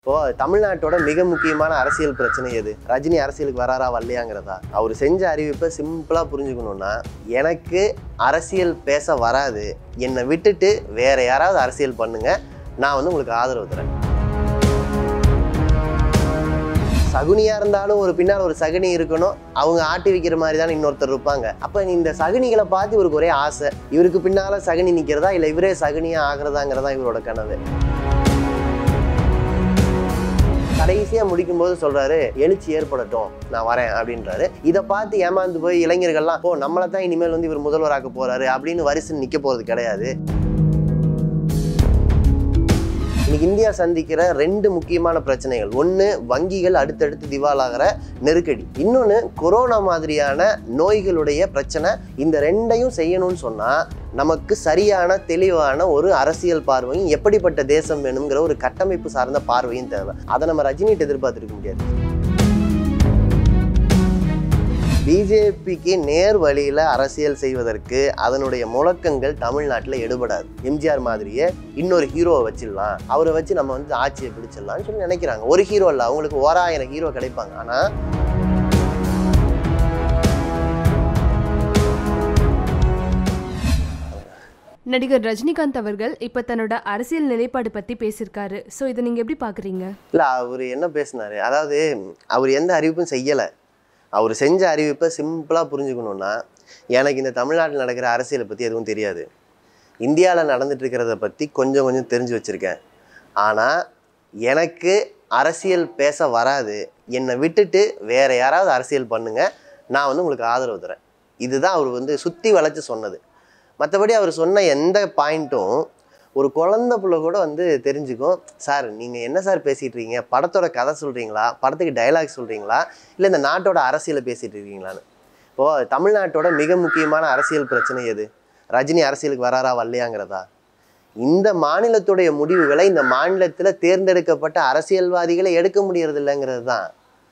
இப்போ தமிழ்நாட்டோட மிக முக்கியமான அரசியல் பிரச்சனை எது ரஜினி அரசியலுக்கு வராரா வரலையாங்கிறதா அவர் செஞ்ச அறிவிப்பை சிம்பிளா புரிஞ்சுக்கணும்னா எனக்கு அரசியல் பேச வராது என்னை விட்டுட்டு வேற யாராவது அரசியல் பண்ணுங்க நான் வந்து உங்களுக்கு ஆதரவு தரேன் சகுனியா இருந்தாலும் ஒரு பின்னால் ஒரு சகுனி இருக்கணும் அவங்க ஆட்டி வைக்கிற மாதிரி தானே இன்னொருத்தர் இருப்பாங்க அப்ப இந்த சகுனிகளை பார்த்து இவருக்கு ஒரே ஆசை இவருக்கு பின்னால சகுனி நிக்கிறதா இல்ல இவரே சகுனியா ஆகிறதாங்கிறதா இவரோட கனவு கடைசியா முடிக்கும்போது சொல்றாரு எழுச்சி ஏற்படட்டும் நான் வரேன் அப்படின்றாரு இதை பார்த்து ஏமாந்து போய் இளைஞர்கள்லாம் ஓ நம்மளை தான் இனிமேல் வந்து இவர் முதல்வராக்க போறாரு அப்படின்னு வரிசை நிக்க போறது கிடையாது இன்னைக்கு இந்தியா சந்திக்கிற ரெண்டு முக்கியமான பிரச்சனைகள் ஒன்று வங்கிகள் அடுத்தடுத்து திவாலாகிற நெருக்கடி இன்னொன்று கொரோனா மாதிரியான நோய்களுடைய பிரச்சனை இந்த ரெண்டையும் செய்யணும்னு சொன்னால் நமக்கு சரியான தெளிவான ஒரு அரசியல் பார்வையும் எப்படிப்பட்ட தேசம் வேணுங்கிற ஒரு கட்டமைப்பு சார்ந்த பார்வையும் தேவை அதை நம்ம ரஜினிகிட்ட எதிர்பார்த்துருக்க முடியாது பிஜேபிக்கு நேர் வழியில் அரசியல் செய்வதற்கு அதனுடைய முழக்கங்கள் தமிழ்நாட்டில் எடுபடாது எம்ஜிஆர் மாதிரியே இன்னொரு ஹீரோவை வச்சிடலாம் அவரை வச்சு நம்ம வந்து ஆட்சியை பிடிச்சிடலாம்னு சொல்லி நினைக்கிறாங்க ஒரு ஹீரோ இல்லை அவங்களுக்கு ஓராயிரம் ஹீரோ கிடைப்பாங்க ஆனால் நடிகர் ரஜினிகாந்த் அவர்கள் இப்ப தன்னோட அரசியல் நிலைப்பாடு பத்தி பேசியிருக்காரு சோ இதை நீங்க எப்படி பாக்குறீங்க இல்லை அவர் என்ன பேசினாரு அதாவது அவர் எந்த அறிவிப்பும் செய்யலை அவர் செஞ்ச அறிவிப்பை சிம்பிளாக புரிஞ்சுக்கணுன்னா எனக்கு இந்த தமிழ்நாட்டில் நடக்கிற அரசியலை பற்றி எதுவும் தெரியாது இந்தியாவில் நடந்துட்டு இருக்கிறத பற்றி கொஞ்சம் கொஞ்சம் தெரிஞ்சு வச்சுருக்கேன் ஆனால் எனக்கு அரசியல் பேச வராது என்னை விட்டுட்டு வேற யாராவது அரசியல் பண்ணுங்க நான் வந்து உங்களுக்கு ஆதரவு தரேன் இதுதான் அவர் வந்து சுற்றி வளைச்சு சொன்னது மற்றபடி அவர் சொன்ன எந்த பாயிண்ட்டும் ஒரு குழந்த புள்ள கூட வந்து தெரிஞ்சுக்கும் சார் நீங்கள் என்ன சார் பேசிகிட்டு இருக்கீங்க படத்தோட கதை சொல்கிறீங்களா படத்துக்கு டைலாக் சொல்கிறீங்களா இல்லை இந்த நாட்டோட அரசியலை பேசிகிட்டு இருக்கீங்களான்னு இப்போது தமிழ்நாட்டோட மிக முக்கியமான அரசியல் பிரச்சனை எது ரஜினி அரசியலுக்கு வராரா வரலையாங்கிறதா இந்த மாநிலத்துடைய முடிவுகளை இந்த மாநிலத்தில் தேர்ந்தெடுக்கப்பட்ட அரசியல்வாதிகளை எடுக்க முடியறது இல்லைங்கிறது தான்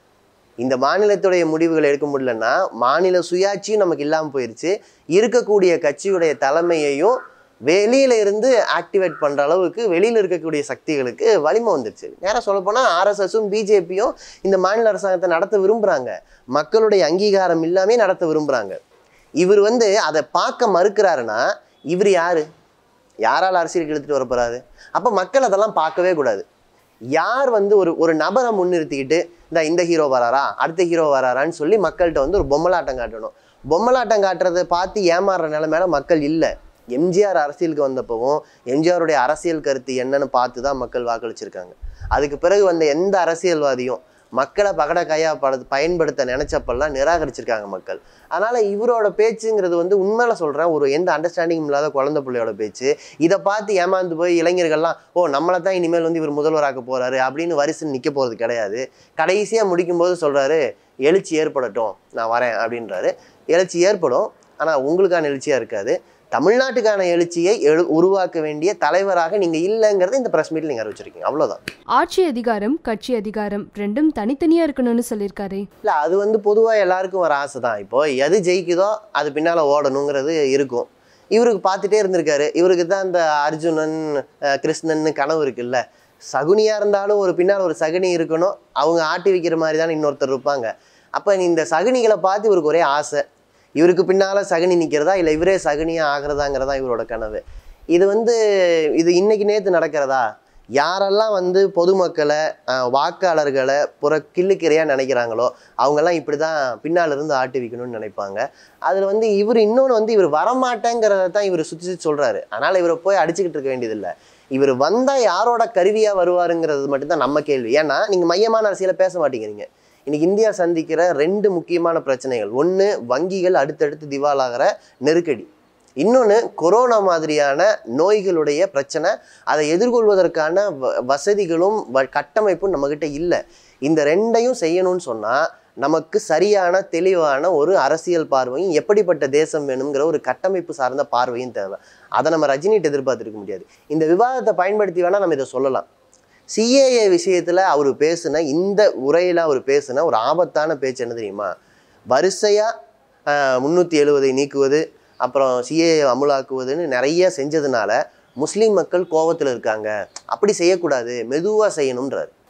இந்த மாநிலத்துடைய முடிவுகளை எடுக்க முடியலன்னா மாநில சுயாட்சியும் நமக்கு இல்லாமல் போயிருச்சு இருக்கக்கூடிய கட்சியுடைய தலைமையையும் வெளியில இருந்து ஆக்டிவேட் பண்ற அளவுக்கு வெளியில இருக்கக்கூடிய சக்திகளுக்கு வலிமை வந்துருச்சு நேரா சொல்ல போனா ஆர்எஸ்எஸும் பிஜேபியும் இந்த மாநில அரசாங்கத்தை நடத்த விரும்புறாங்க மக்களுடைய அங்கீகாரம் இல்லாமே நடத்த விரும்புறாங்க இவர் வந்து அதை பார்க்க மறுக்கிறாருன்னா இவர் யாரு யாரால் அரசியலுக்கு எடுத்துட்டு வர போறாரு அப்ப மக்கள் அதெல்லாம் பார்க்கவே கூடாது யார் வந்து ஒரு ஒரு நபரை முன்னிறுத்திக்கிட்டு இந்த இந்த ஹீரோ வராரா அடுத்த ஹீரோ வராரான்னு சொல்லி மக்கள்கிட்ட வந்து ஒரு பொம்மலாட்டம் காட்டணும் பொம்மலாட்டம் காட்டுறதை பார்த்து ஏமாறுற நிலைமையில மக்கள் இல்லை எம்ஜிஆர் அரசியலுக்கு வந்தப்பவும் எம்ஜிஆருடைய அரசியல் கருத்து என்னன்னு பார்த்து தான் மக்கள் வாக்களிச்சிருக்காங்க அதுக்கு பிறகு வந்த எந்த அரசியல்வாதியும் மக்களை பகட கையா பட பயன்படுத்த நினைச்சப்பெல்லாம் நிராகரிச்சிருக்காங்க மக்கள் அதனால இவரோட பேச்சுங்கிறது வந்து உண்மையில சொல்றேன் ஒரு எந்த அண்டர்ஸ்டாண்டிங் இல்லாத குழந்தை பிள்ளையோட பேச்சு இதை பார்த்து ஏமாந்து போய் இளைஞர்கள்லாம் ஓ நம்மளை தான் இனிமேல் வந்து இவர் முதல்வராக்க போறாரு அப்படின்னு வரிசை நிக்க போறது கிடையாது கடைசியா முடிக்கும்போது சொல்றாரு எழுச்சி ஏற்படட்டும் நான் வரேன் அப்படின்றாரு எழுச்சி ஏற்படும் ஆனா உங்களுக்கான எழுச்சியா இருக்காது தமிழ்நாட்டுக்கான எழுச்சியை எழு உருவாக்க வேண்டிய தலைவராக நீங்க இல்லைங்கிறத இந்த பிரஸ் மீட்ல நீங்க அறிவிச்சிருக்கீங்க அவ்வளவுதான் ஆட்சி அதிகாரம் கட்சி அதிகாரம் ரெண்டும் தனித்தனியா இருக்கணும்னு சொல்லியிருக்காரே இல்லை அது வந்து பொதுவாக எல்லாருக்கும் ஒரு ஆசை தான் இப்போ எது ஜெயிக்குதோ அது பின்னால் ஓடணுங்கிறது இருக்கும் இவருக்கு பார்த்துட்டே இருந்திருக்காரு இவருக்கு தான் இந்த அர்ஜுனன் அஹ், கிருஷ்ணன் கனவு இருக்குல்ல சகுனியாக இருந்தாலும் ஒரு பின்னால் ஒரு சகுனி இருக்கணும் அவங்க ஆட்டி வைக்கிற மாதிரி தானே இன்னொருத்தர் இருப்பாங்க அப்போ இந்த சகுனிகளை பார்த்து இவருக்கு ஒரே ஆசை இவருக்கு பின்னால் சகுனி நிற்கிறதா இல்லை இவரே சகுனியாக ஆகிறதாங்கிறதா இவரோட கனவு இது வந்து இது இன்னைக்கு நேற்று நடக்கிறதா யாரெல்லாம் வந்து பொதுமக்களை அஹ், வாக்காளர்களை புற கிள்ளுக்கிறையாக நினைக்கிறாங்களோ அவங்கெல்லாம் இப்படி தான் பின்னால் இருந்து ஆட்டி வைக்கணும்னு நினைப்பாங்க அதில் வந்து இவர் இன்னொன்று வந்து இவர் வரமாட்டேங்கிறத தான் இவர் சுற்றி சுற்றி சொல்கிறாரு அதனால் இவரை போய் அடிச்சுக்கிட்டு இருக்க வேண்டியதில்லை இவர் வந்தால் யாரோட கருவியாக வருவாருங்கிறது மட்டும்தான் நம்ம கேள்வி ஏன்னா நீங்கள் மையமான அரசியலை பேச மாட்டேங்கிறீங்க இன்னைக்கு இந்தியா சந்திக்கிற ரெண்டு முக்கியமான பிரச்சனைகள் ஒன்று வங்கிகள் அடுத்தடுத்து திவாலாகிற நெருக்கடி இன்னொன்று கொரோனா மாதிரியான நோய்களுடைய பிரச்சனை அதை எதிர்கொள்வதற்கான வ- வசதிகளும் வ- கட்டமைப்பும் நம்மக்கிட்ட இல்லை இந்த ரெண்டையும் செய்யணும்னு சொன்னால் நமக்கு சரியான தெளிவான ஒரு அரசியல் பார்வையும் எப்படிப்பட்ட தேசம் வேணுங்கிற ஒரு கட்டமைப்பு சார்ந்த பார்வையும் தேவை அதை நம்ம ரஜினிகிட்ட எதிர்பார்த்துருக்க முடியாது இந்த விவாதத்தை பயன்படுத்தி வேணால் நம்ம இதை சொல்லலாம் சிஏஏ விஷயத்தில் அவர் பேசின இந்த உரையில் அவர் பேசின ஒரு ஆபத்தான பேச்சு என்ன தெரியுமா வரிசையாக முந்நூற்றி எழுவதை நீக்குவது அப்புறம் சிஏஏ அமுலாக்குவதுன்னு நிறைய செஞ்சதுனால முஸ்லீம் மக்கள் கோவத்தில் இருக்காங்க அப்படி செய்யக்கூடாது மெதுவாக செய்யணுன்றார்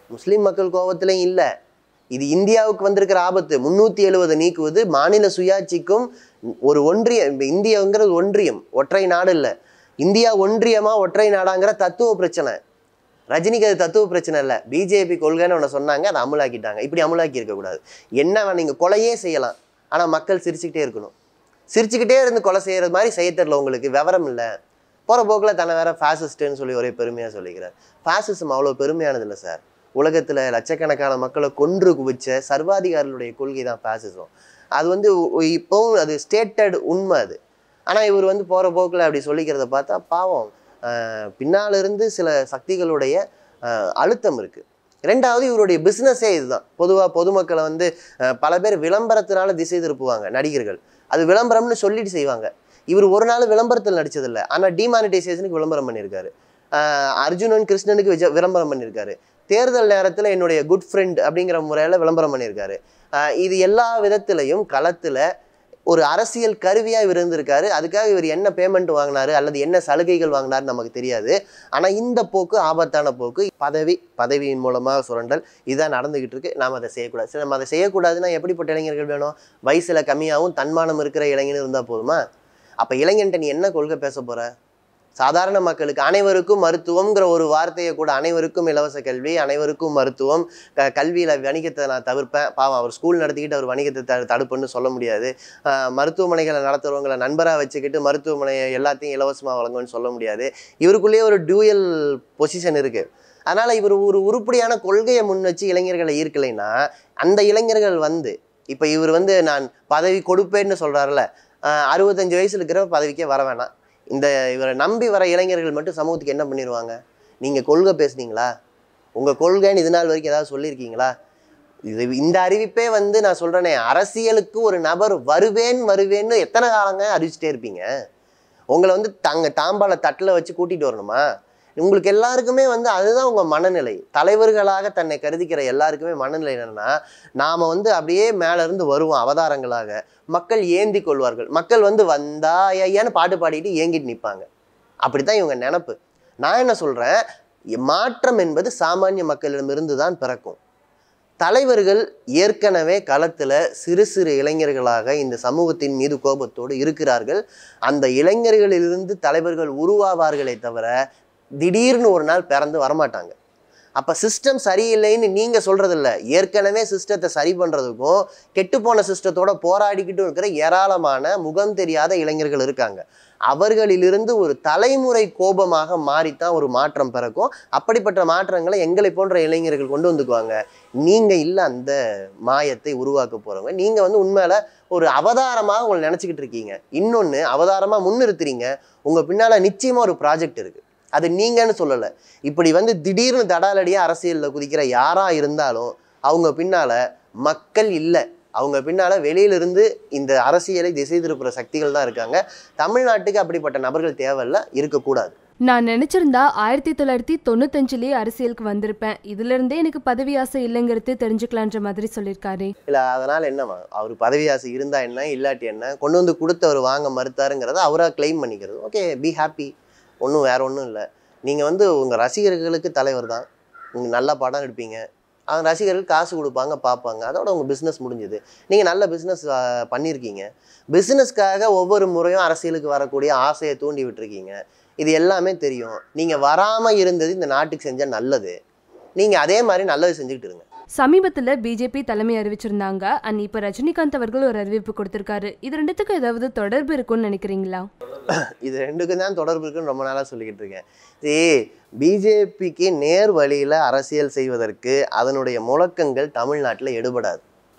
முஸ்லீம் மக்கள் கோபத்திலையும் இல்லை இது இந்தியாவுக்கு வந்திருக்கிற ஆபத்து முன்னூற்றி எழுபது நீக்குவது மாநில சுயாட்சிக்கும் ஒரு ஒன்றியம் இப்ப இந்தியாங்கிறது ஒன்றியம் ஒற்றை நாடு இல்லை இந்தியா ஒன்றியமா ஒற்றை நாடாங்கிற தத்துவ பிரச்சனை ரஜினிக்கு அது தத்துவ பிரச்சனை இல்லை பிஜேபி கொள்கைன்னு ஒன்று சொன்னாங்க அதை அமலாக்கிட்டாங்க இப்படி அமலாக்கி இருக்கக்கூடாது என்ன நீங்கள் கொலையே செய்யலாம் ஆனால் மக்கள் சிரிச்சுக்கிட்டே இருக்கணும் சிரிச்சுக்கிட்டே இருந்து கொலை செய்கிறது மாதிரி செய்ய தெரியல உங்களுக்கு விவரம் இல்லை போகிற போக்கில் தன்னை வேற ஃபேசிஸ்ட்டுன்னு சொல்லி ஒரே பெருமையாக சொல்லிக்கிறார் ஃபேசிசம் அவ்வளோ பெருமையானது இல்லை சார் உலகத்தில் லட்சக்கணக்கான மக்களை கொன்று குவிச்ச சர்வாதிகாரிகளுடைய கொள்கை தான் ஃபேசிசம் அது வந்து ஒ- இப்போவும் அது ஸ்டேட்டட் உண்மை அது ஆனால் இவர் வந்து போகிற போக்கில் அப்படி சொல்லிக்கிறத பார்த்தா பாவம் ஆஹ் பின்னால இருந்து சில சக்திகளுடைய ஆஹ் அழுத்தம் இருக்குது ரெண்டாவது இவருடைய பிஸ்னஸே இதுதான் பொதுவாக பொதுமக்களை வந்து ஆஹ் பல பேர் விளம்பரத்தினால திசை திருப்புவாங்க நடிகர்கள் அது விளம்பரம்னு சொல்லிட்டு செய்வாங்க இவர் ஒரு நாள் விளம்பரத்தில் நடிச்சதில்லை ஆனால் டிமானிட்டைசேஷனுக்கு விளம்பரம் பண்ணியிருக்காரு ஆஹ் அர்ஜுனன் கிருஷ்ணனுக்கு விஜ விளம்பரம் பண்ணியிருக்காரு தேர்தல் நேரத்தில் என்னுடைய குட் ஃப்ரெண்ட் அப்படிங்கிற முறையில் விளம்பரம் பண்ணியிருக்காரு ஆஹ் இது எல்லா விதத்திலையும் களத்தில் ஒரு அரசியல் கருவியாக இவர் இருந்திருக்காரு அதுக்காக இவர் என்ன பேமெண்ட் வாங்கினாரு அல்லது என்ன சலுகைகள் வாங்கினாரு நமக்கு தெரியாது ஆனால் இந்த போக்கு ஆபத்தான போக்கு பதவி பதவியின் மூலமாக சுரண்டல் இதுதான் நடந்துகிட்டு இருக்கு நாம் அதை செய்யக்கூடாது சரி நம்ம அதை செய்யக்கூடாதுன்னா எப்படிப்பட்ட இளைஞர்கள் வேணும் வயசில் கம்மியாகவும் தன்மானம் இருக்கிற இளைஞன் இருந்தால் போதுமா அப்போ இளைஞன்ட்ட நீ என்ன கொள்கை பேச போற சாதாரண மக்களுக்கு அனைவருக்கும் மருத்துவம்ங்கிற ஒரு வார்த்தையை கூட அனைவருக்கும் இலவச கல்வி அனைவருக்கும் மருத்துவம் க கல்வியில் வணிகத்தை நான் தவிர்ப்பேன் பாவம் அவர் ஸ்கூல் நடத்திக்கிட்டு அவர் வணிகத்தை த தடுப்புன்னு சொல்ல முடியாது ஆஹ் மருத்துவமனைகளை நடத்துகிறவங்களை நண்பராக வச்சுக்கிட்டு மருத்துவமனையை எல்லாத்தையும் இலவசமாக வழங்கும்னு சொல்ல முடியாது இவருக்குள்ளேயே ஒரு டியூயல் பொசிஷன் இருக்குது அதனால் இவர் ஒரு உருப்படியான கொள்கையை முன் வச்சு இளைஞர்களை ஈர்க்கலைன்னா அந்த இளைஞர்கள் வந்து இப்போ இவர் வந்து நான் பதவி கொடுப்பேன்னு சொல்கிறாருல அறுபத்தஞ்சு வயசுல இருக்கிற பதவிக்கே வர வேணாம் இந்த இவரை நம்பி வர இளைஞர்கள் மட்டும் சமூகத்துக்கு என்ன பண்ணிடுவாங்க நீங்கள் கொள்கை பேசுனீங்களா உங்கள் கொள்கைன்னு இது நாள் வரைக்கும் ஏதாவது சொல்லியிருக்கீங்களா இது இந்த அறிவிப்பே வந்து நான் சொல்கிறேனே அரசியலுக்கு ஒரு நபர் வருவேன் வருவேன்னு எத்தனை காலங்க அறிவிச்சிட்டே இருப்பீங்க உங்களை வந்து தங்க தாம்பால தட்டில் வச்சு கூட்டிகிட்டு வரணுமா உங்களுக்கு எல்லாருக்குமே வந்து அதுதான் உங்கள் மனநிலை தலைவர்களாக தன்னை கருதிக்கிற எல்லாருக்குமே மனநிலை என்னன்னா நாம் வந்து அப்படியே மேல இருந்து வருவோம் அவதாரங்களாக மக்கள் ஏந்தி கொள்வார்கள் மக்கள் வந்து வந்தா ஏன்னு பாட்டு பாடிட்டு ஏங்கிட்டு நிற்பாங்க அப்படித்தான் இவங்க நினப்பு நான் என்ன சொல்கிறேன் மாற்றம் என்பது சாமானிய மக்களிடமிருந்து தான் பிறக்கும் தலைவர்கள் ஏற்கனவே களத்தில் சிறு சிறு இளைஞர்களாக இந்த சமூகத்தின் மீது கோபத்தோடு இருக்கிறார்கள் அந்த இளைஞர்களிலிருந்து தலைவர்கள் உருவாவார்களே தவிர திடீர்னு ஒரு நாள் பிறந்து வரமாட்டாங்க அப்போ சிஸ்டம் சரியில்லைன்னு நீங்கள் சொல்கிறதில்ல ஏற்கனவே சிஸ்டத்தை சரி பண்ணுறதுக்கும் கெட்டுப்போன சிஸ்டத்தோட போராடிக்கிட்டு இருக்கிற ஏராளமான முகம் தெரியாத இளைஞர்கள் இருக்காங்க அவர்களிலிருந்து ஒரு தலைமுறை கோபமாக மாறித்தான் ஒரு மாற்றம் பிறக்கும் அப்படிப்பட்ட மாற்றங்களை எங்களை போன்ற இளைஞர்கள் கொண்டு வந்துக்குவாங்க நீங்கள் இல்லை அந்த மாயத்தை உருவாக்க போகிறவங்க நீங்கள் வந்து உண்மையில ஒரு அவதாரமாக உங்களை நினச்சிக்கிட்டு இருக்கீங்க இன்னொன்று அவதாரமாக முன்னிறுத்துறீங்க உங்கள் பின்னால் நிச்சயமாக ஒரு ப்ராஜெக்ட் இருக்குது அது நீங்கன்னு சொல்லலை இப்படி வந்து திடீர்னு தடாலடியாக அரசியலில் குதிக்கிற யாராக இருந்தாலும் அவங்க பின்னால் மக்கள் இல்லை அவங்க பின்னால் வெளியிலிருந்து இந்த அரசியலை திசை திருப்புற சக்திகள் தான் இருக்காங்க தமிழ்நாட்டுக்கு அப்படிப்பட்ட நபர்கள் தேவையில்ல இருக்கக்கூடாது நான் நினைச்சிருந்தா ஆயிரத்தி தொள்ளாயிரத்தி தொண்ணூத்தஞ்சுலயே அரசியலுக்கு வந்திருப்பேன் இதுல இருந்தே எனக்கு பதவி ஆசை இல்லைங்கிறது தெரிஞ்சுக்கலான்ற மாதிரி சொல்லியிருக்காரு இல்லை அதனால் என்னவா அவர் பதவி ஆசை இருந்தால் என்ன இல்லாட்டி என்ன கொண்டு வந்து கொடுத்தவர் வாங்க மறுத்தாருங்கிறத அவராக க்ளைம் பண்ணிக்கிறது ஓகே பி ஹாப்பி ஒன்றும் வேற ஒன்றும் இல்லை நீங்கள் வந்து உங்கள் ரசிகர்களுக்கு தலைவர் தான் நீங்கள் நல்ல படம் எடுப்பீங்க அவங்க ரசிகர்கள் காசு கொடுப்பாங்க பார்ப்பாங்க அதோட உங்கள் பிஸ்னஸ் முடிஞ்சுது நீங்கள் நல்ல பிஸ்னஸ் பண்ணியிருக்கீங்க பிஸ்னஸ்க்காக ஒவ்வொரு முறையும் அரசியலுக்கு வரக்கூடிய ஆசையை தூண்டி விட்டுருக்கீங்க இது எல்லாமே தெரியும் நீங்கள் வராமல் இருந்தது இந்த நாட்டுக்கு செஞ்சால் நல்லது நீங்கள் அதே மாதிரி நல்லது செஞ்சுக்கிட்டு இருங்க சமீபத்துல பிஜேபி தலைமை அறிவிச்சிருந்தாங்க அண்ட் இப்ப ரஜினிகாந்த் அவர்கள் ஒரு அறிவிப்பு கொடுத்திருக்காரு இது ரெண்டுத்துக்கும் ஏதாவது தொடர்பு இருக்கும்னு நினைக்கிறீங்களா இது ரெண்டுக்கும் தான் தொடர்பு இருக்குன்னு ரொம்ப நாளாக சொல்லிக்கிட்டு இருக்கேன் சரி பிஜேபிக்கு நேர் வழியில் அரசியல் செய்வதற்கு அதனுடைய முழக்கங்கள் தமிழ்நாட்டில் எடுபடாது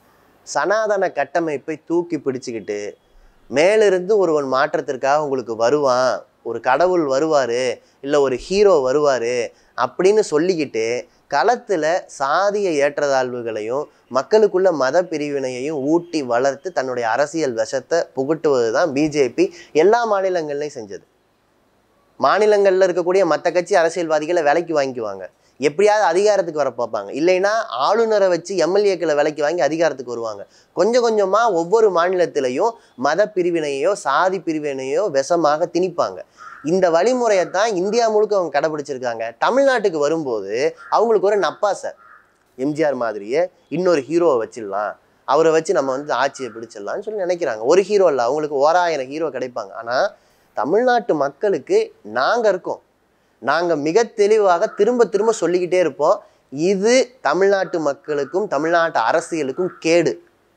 சனாதன கட்டமைப்பை தூக்கி பிடிச்சுக்கிட்டு மேலிருந்து ஒருவன் மாற்றத்திற்காக உங்களுக்கு வருவான் ஒரு கடவுள் வருவார் இல்லை ஒரு ஹீரோ வருவார் அப்படின்னு சொல்லிக்கிட்டு களத்தில் சாதிய ஏற்றத்தாழ்வுகளையும் மக்களுக்குள்ள மத பிரிவினையையும் ஊட்டி வளர்த்து தன்னுடைய அரசியல் விஷத்தை புகட்டுவது தான் பிஜேபி எல்லா மாநிலங்கள்லையும் செஞ்சது மாநிலங்களில் இருக்கக்கூடிய மற்ற கட்சி அரசியல்வாதிகளை விலைக்கு வாங்கிக்குவாங்க எப்படியாவது அதிகாரத்துக்கு வர பார்ப்பாங்க இல்லைன்னா ஆளுநரை வச்சு எம்எல்ஏக்களை விலைக்கு வாங்கி அதிகாரத்துக்கு வருவாங்க கொஞ்சம் கொஞ்சமாக ஒவ்வொரு மாநிலத்திலையும் மத பிரிவினையோ சாதி பிரிவினையோ விஷமாக திணிப்பாங்க இந்த வழிமுறையை தான் இந்தியா முழுக்க அவங்க கடைபிடிச்சிருக்காங்க தமிழ்நாட்டுக்கு வரும்போது அவங்களுக்கு ஒரு நப்பாசை எம்ஜிஆர் மாதிரியே இன்னொரு ஹீரோவை வச்சிடலாம் அவரை வச்சு நம்ம வந்து ஆட்சியை பிடிச்சிடலாம்னு சொல்லி நினைக்கிறாங்க ஒரு ஹீரோ இல்லை அவங்களுக்கு ஓராயிரம் ஹீரோ கிடைப்பாங்க ஆனால் தமிழ்நாட்டு மக்களுக்கு நாங்கள் இருக்கோம் நாங்கள் மிக தெளிவாக திரும்ப திரும்ப சொல்லிக்கிட்டே இருப்போம் இது தமிழ்நாட்டு மக்களுக்கும் தமிழ்நாட்டு அரசியலுக்கும் கேடு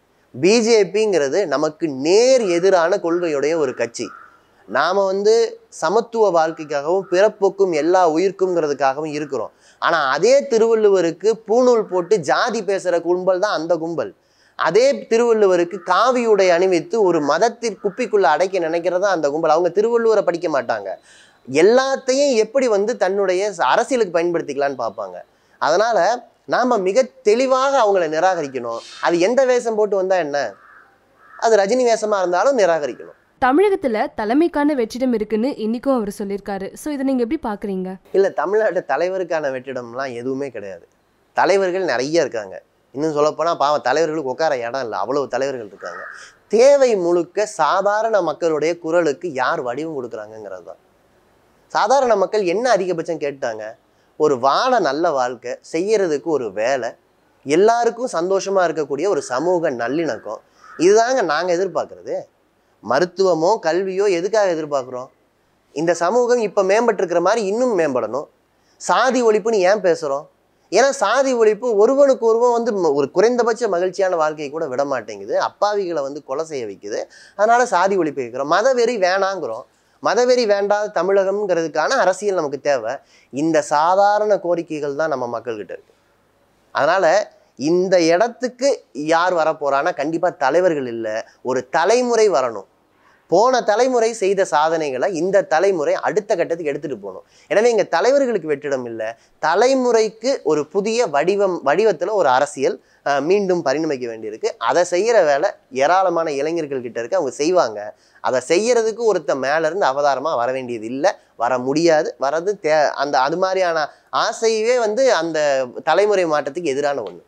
பிஜேபிங்கிறது நமக்கு நேர் எதிரான கொள்கையுடைய ஒரு கட்சி நாம் வந்து சமத்துவ வாழ்க்கைக்காகவும் பிறப்புக்கும் எல்லா உயிர்க்குங்கிறதுக்காகவும் இருக்கிறோம் ஆனால் அதே திருவள்ளுவருக்கு பூணூல் போட்டு ஜாதி பேசுகிற கும்பல் தான் அந்த கும்பல் அதே திருவள்ளுவருக்கு காவி உடை அணிவித்து ஒரு மதத்தின் குப்பிக்குள்ள அடைக்க நினைக்கிறதா அந்த கும்பல் அவங்க திருவள்ளுவரை படிக்க மாட்டாங்க எல்லாத்தையும் எப்படி வந்து தன்னுடைய அரசியலுக்கு பயன்படுத்திக்கலான்னு பார்ப்பாங்க அதனால நாம மிக தெளிவாக அவங்கள நிராகரிக்கணும் அது எந்த வேஷம் போட்டு வந்தா என்ன அது ரஜினி வேஷமா இருந்தாலும் நிராகரிக்கணும் தமிழகத்துல தலைமைக்கான வெற்றிடம் இருக்குன்னு இன்னைக்கும் அவர் சொல்லியிருக்காரு ஸோ இதை நீங்க எப்படி பாக்குறீங்க இல்லை தமிழ்நாட்டு தலைவருக்கான வெற்றிடம்லாம் எதுவுமே கிடையாது தலைவர்கள் நிறைய இருக்காங்க இன்னும் சொல்லப்போனால் பாவம் தலைவர்களுக்கு உட்கார இடம் இல்லை அவ்வளவு தலைவர்கள் இருக்காங்க தேவை முழுக்க சாதாரண மக்களுடைய குரலுக்கு யார் வடிவம் கொடுக்குறாங்கங்கிறது தான் சாதாரண மக்கள் என்ன அதிகபட்சம் கேட்டாங்க ஒரு வாழ நல்ல வாழ்க்கை செய்யறதுக்கு ஒரு வேலை எல்லாருக்கும் சந்தோஷமா இருக்கக்கூடிய ஒரு சமூக நல்லிணக்கம் இதுதாங்க நாங்கள் எதிர்பார்க்கறது மருத்துவமோ கல்வியோ எதுக்காக எதிர்பார்க்குறோம் இந்த சமூகம் இப்போ மேம்பட்டிருக்கிற மாதிரி இன்னும் மேம்படணும் சாதி ஒழிப்புன்னு ஏன் பேசுகிறோம் ஏன்னா சாதி ஒழிப்பு ஒருவனுக்கு ஒருவன் வந்து ம- ஒரு குறைந்தபட்ச மகிழ்ச்சியான வாழ்க்கையை கூட விட மாட்டேங்குது அப்பாவிகளை வந்து கொலை செய்ய வைக்குது அதனால சாதி ஒழிப்பு வைக்கிறோம் மதவெறி வேணாங்கிறோம் மதவெறி வேண்டாத தமிழகம்ங்கிறதுக்கான அரசியல் நமக்கு தேவை இந்த சாதாரண கோரிக்கைகள் தான் நம்ம மக்கள்கிட்ட இருக்கு அதனால இந்த இடத்துக்கு யார் வரப்போறான்னா கண்டிப்பா தலைவர்கள் இல்லை ஒரு தலைமுறை வரணும் போன தலைமுறை செய்த சாதனைகளை இந்த தலைமுறை அடுத்த கட்டத்துக்கு எடுத்துட்டு போகணும் எனவே இங்க தலைவர்களுக்கு வெற்றிடம் இல்லை தலைமுறைக்கு ஒரு புதிய வடிவம் வடிவத்துல ஒரு அரசியல் அஹ், மீண்டும் பரிணமிக்க வேண்டியிருக்கு அதை செய்யற வேலை ஏராளமான இளைஞர்கள் கிட்ட இருக்கு அவங்க செய்வாங்க அதை செய்யறதுக்கு ஒருத்த மேல இருந்து அவதாரமா வர வேண்டியது இல்லை வர முடியாது வரது தே அந்த அது மாதிரியான ஆசையவே வந்து அந்த தலைமுறை மாற்றத்துக்கு எதிரான ஒண்ணு